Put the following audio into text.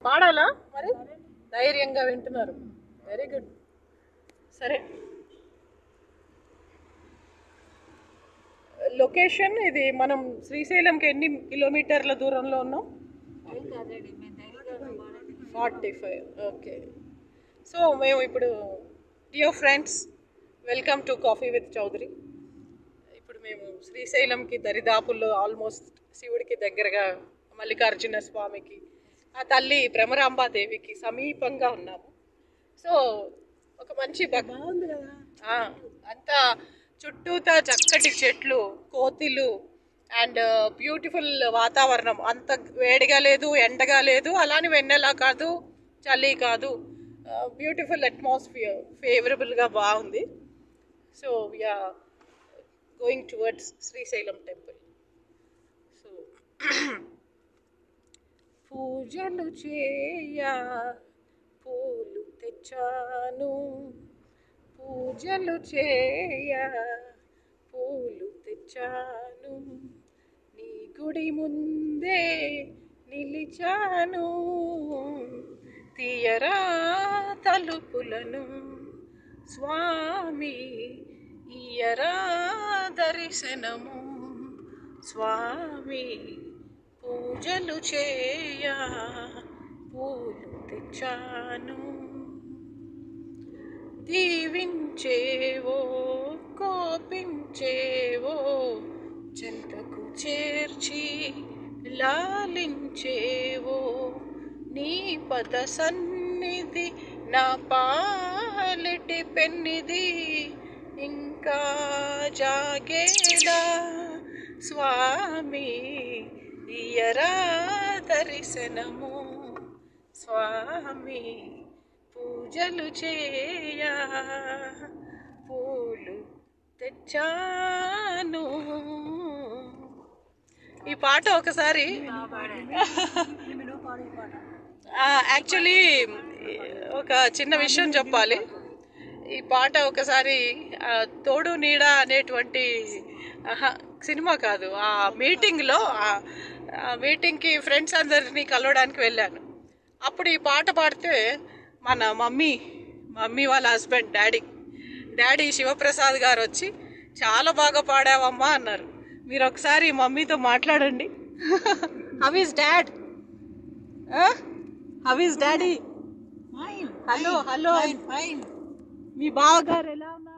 పాడాలా మరి ధైర్యంగా వింటున్నారు వెరీ గుడ్ సరే లొకేషన్ ఇది మనం శ్రీశైలంకి ఎన్ని కిలోమీటర్ల దూరంలో ఉన్నాం ఫార్టీ ఫైవ్ ఓకే సో మేము ఇప్పుడు dear friends welcome to coffee with Chowdary ఇప్పుడు మేము శ్రీశైలంకి దరిదాపుల్లో ఆల్మోస్ట్ శివుడికి దగ్గరగా మల్లికార్జున స్వామికి ఆ తల్లి భ్రమరాంబాదేవికి సమీపంగా ఉన్నాము సో ఒక మంచి బాగుంది కదా అంతా చుట్టూతా చక్కటి చెట్లు కోతిలు అండ్ బ్యూటిఫుల్ వాతావరణం అంత వేడిగా లేదు ఎండగా లేదు అలానే వెన్నెలా కాదు చలి కాదు బ్యూటిఫుల్ అట్మాస్ఫియర్ ఫేవరబుల్గా బాగుంది so we are going towards Srisailam temple so పూజలు చేయ పూలు తెచ్చాను పూజలు చేయ పూలు తెచ్చాను నీ గుడి ముందే నిలిచాను తీయరా తలుపులను స్వామి ఇయరా దర్శనము స్వామి పూజలు చేయ పూలు తెచ్చాను దీవించేవో కోపించేవో చెంతకు చేర్చి లాలించేవో నీ పద సన్నిధి నా పాలిటి పెన్నిది ఇంకా జాగేలా స్వామి ఇయరా దర్శనము స్వామి పూజలు చేయ పూలు తెచ్చాను ఈ పాట ఒకసారి యాక్చువల్లీ ఒక చిన్న విషయం చెప్పాలి ఈ పాట ఒకసారి ఆ, తోడు నీడ అనేటువంటి ఆహా, సినిమా కాదు ఆ మీటింగ్లో ఆ- ఆ మీటింగ్కి ఫ్రెండ్స్ అందరినీ కలవడానికి వెళ్ళాను అప్పుడు ఈ పాట పాడితే మన మమ్మీ మమ్మీ వాళ్ళ husband daddy daddy Shivaprasad garu వచ్చి చాలా బాగా పాడావమ్మా అన్నారు మీరు ఒకసారి మమ్మీతో మాట్లాడండి how is dad how is daddy hello hello మీ బావగారు ఎలా ఉన్నారు